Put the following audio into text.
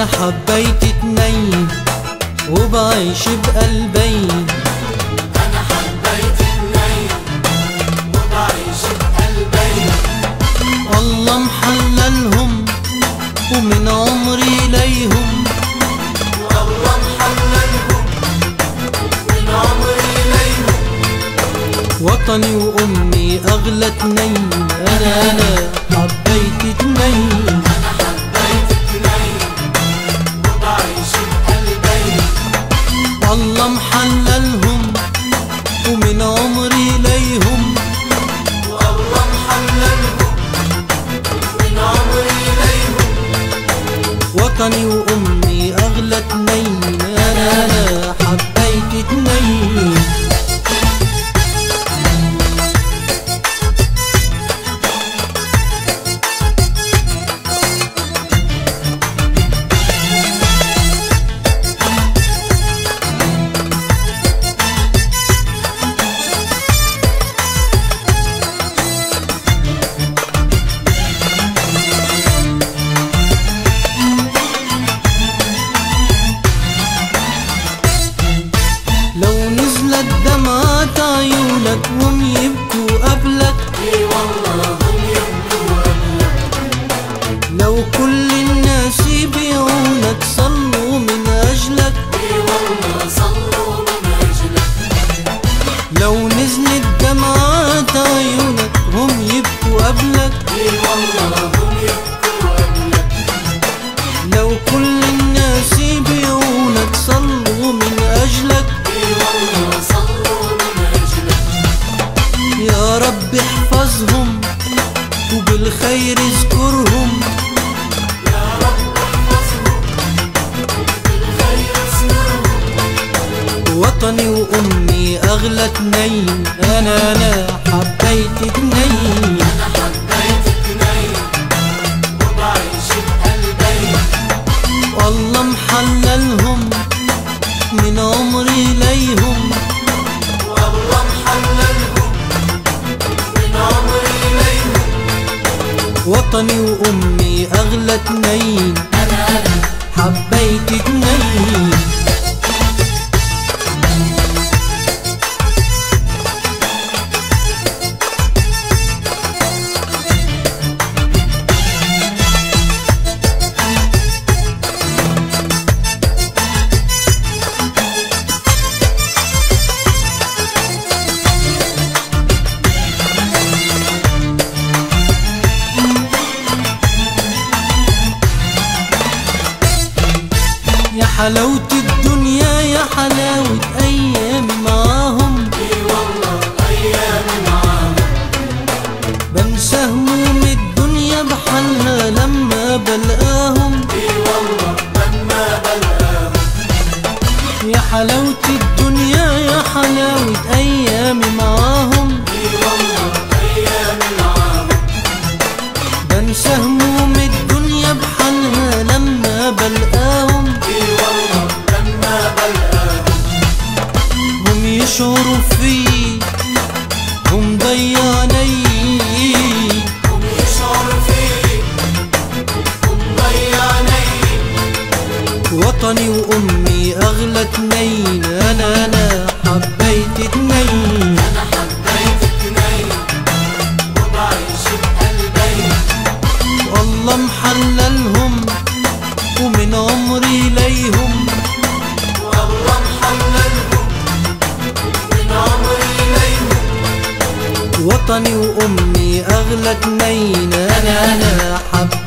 انا حبيت اتنين وبعيش بقلبين انا حبيت اتنين وبعيش بقلبين الله محللهم ومن عمري ليهم والله محللهم من عمري ليهم وطني وامي اغلى اتنين انا انا حبيت اتنين انا حبيت اتنين وبعيش بقلبين الله محللهم ومن عمري ليهم والله محللهم من عمري ليهم وطني وامي اغلى اتنين انا انا حبيت اتنين لو نزلت دمعات عيونك وهم يبكوا قبلك اي والله هم يبكوا قبلك لو كل الناس يبيعونك صلوا من اجلك اي والله صلوا من اجلك لو نزلت دمعات عيونك هم يبكوا قبلك اي والله هم يبكوا قبلك لو كل الناس يبيعونك صلوا من اجلك اي والله صلوا من اجلك يا رب احفظهم وبالخير اذكرهم يا رب احفظهم بالخير اسمرهم وطني وامي اغلى اتنين انا انا حبيت اتنين انا حبيت اتنين وبعيش بقلبين والله محللهم من عمري ليهم والله محللهم من عمري ليهم وطني وامي اغلى اتنين انا انا حبيت اتنين يا حلاوة الدنيا يا حلاوة أيامي معاهم اي والله ايامي معاهم بنسى هموم الدنيا بحالها لما بلقاهم اي والله لما بلقاهم يا حلاوة الدنيا يا حلاوة أيامي معاهم اي والله ايامي معاهم بنسى هموم الدنيا بحالها لما بلقاهم اي والله لما بلقاهم هم يشعروا فيه هم ضيعني هم يشعروا فيه هم ضيعني وطني وأمي أغلى اتنين أنا أنا حبيت اتنين انا حبيت اتنين وبعيش بقلبين والله محللهم ومن عمري ليهم والله محللهم من عمري ليهم وطني وأمي أغلى اتنين أنا أنا حبيت